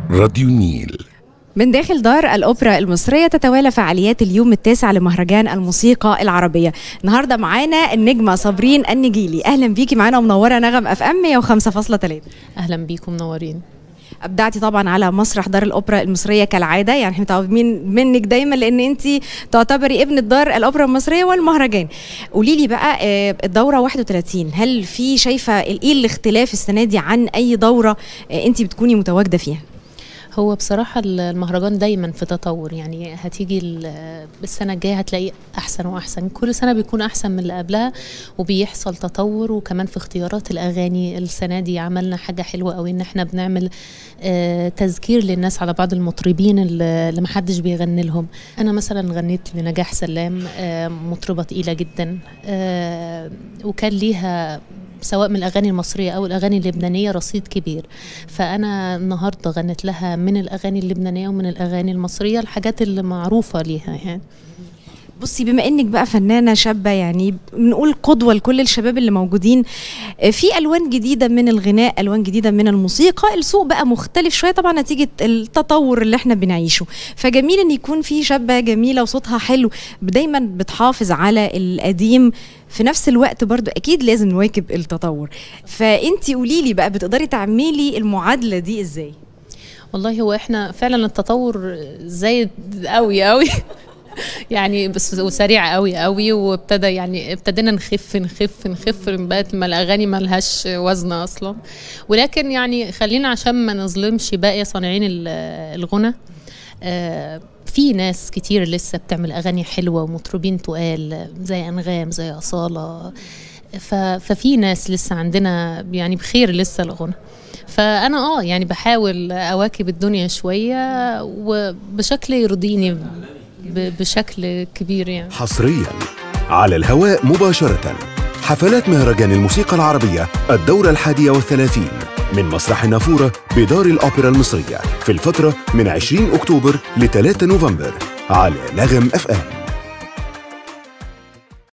راديو النيل من داخل دار الأوبرا المصرية تتوالى فعاليات اليوم التاسع لمهرجان الموسيقى العربية النهاردة معانا النجمة صابرين النجيلي أهلا بيكي معانا ومنورة نغم أف أم 105.3 اهلا بيكم منورين أبدعتي طبعا على مسرح دار الأوبرا المصرية كالعادة يعني احنا متعودين منك دايما لأن أنت تعتبري ابن دار الأوبرا المصرية والمهرجان قولي لي بقى آه، الدورة 31 هل في شايفة إيه الاختلاف السنة دي عن أي دورة أنت بتكوني متواجدة فيها؟ هو بصراحة المهرجان دايما في تطور يعني هتيجي ال- السنة الجاية هتلاقي أحسن وأحسن كل سنة بيكون أحسن من اللي قبلها وبيحصل تطور وكمان في اختيارات الأغاني السنة دي عملنا حاجة حلوة قوي إن احنا بنعمل آه، تذكير للناس على بعض المطربين اللي اللي محدش بيغني لهم أنا مثلا غنيت لنجاح سلام آه، مطربة تقيلة جدا آه، وكان ليها سواء من الأغاني المصرية أو الأغاني اللبنانية رصيد كبير فأنا النهاردة غنت لها من الأغاني اللبنانية ومن الأغاني المصرية الحاجات اللي معروفة ليها يعني بصي بما انك بقى فنانه شابه يعني بنقول قدوه لكل الشباب اللي موجودين آه، في الوان جديده من الغناء الوان جديده من الموسيقى السوق بقى مختلف شويه طبعا نتيجه التطور اللي احنا بنعيشه فجميل ان يكون في شابه جميله وصوتها حلو دايما بتحافظ على القديم في نفس الوقت برضو اكيد لازم نواكب التطور فانتي قولي لي بقى بتقدري تعملي المعادله دي ازاي والله هو احنا فعلا التطور زايد قوي قوي يعني بس وسريع قوي قوي وابتدى يعني ابتدينا نخف نخف نخف بقت ما الاغاني ما لهاش وزن اصلا ولكن يعني خلينا عشان ما نظلمش باقي صانعين ال- الغنى آه، في ناس كتير لسه بتعمل اغاني حلوه ومطربين تقال زي انغام زي اصاله ف- ففي ناس لسه عندنا يعني بخير لسه الغنى فانا اه يعني بحاول اواكب الدنيا شويه وبشكل يرضيني ب- بشكل كبير يعني حصريا على الهواء مباشرة حفلات مهرجان الموسيقى العربية الدورة الحادية والثلاثين من مسرح النافورة بدار الأوبرا المصرية في الفترة من 20 أكتوبر ل 3 نوفمبر على نغم أف أم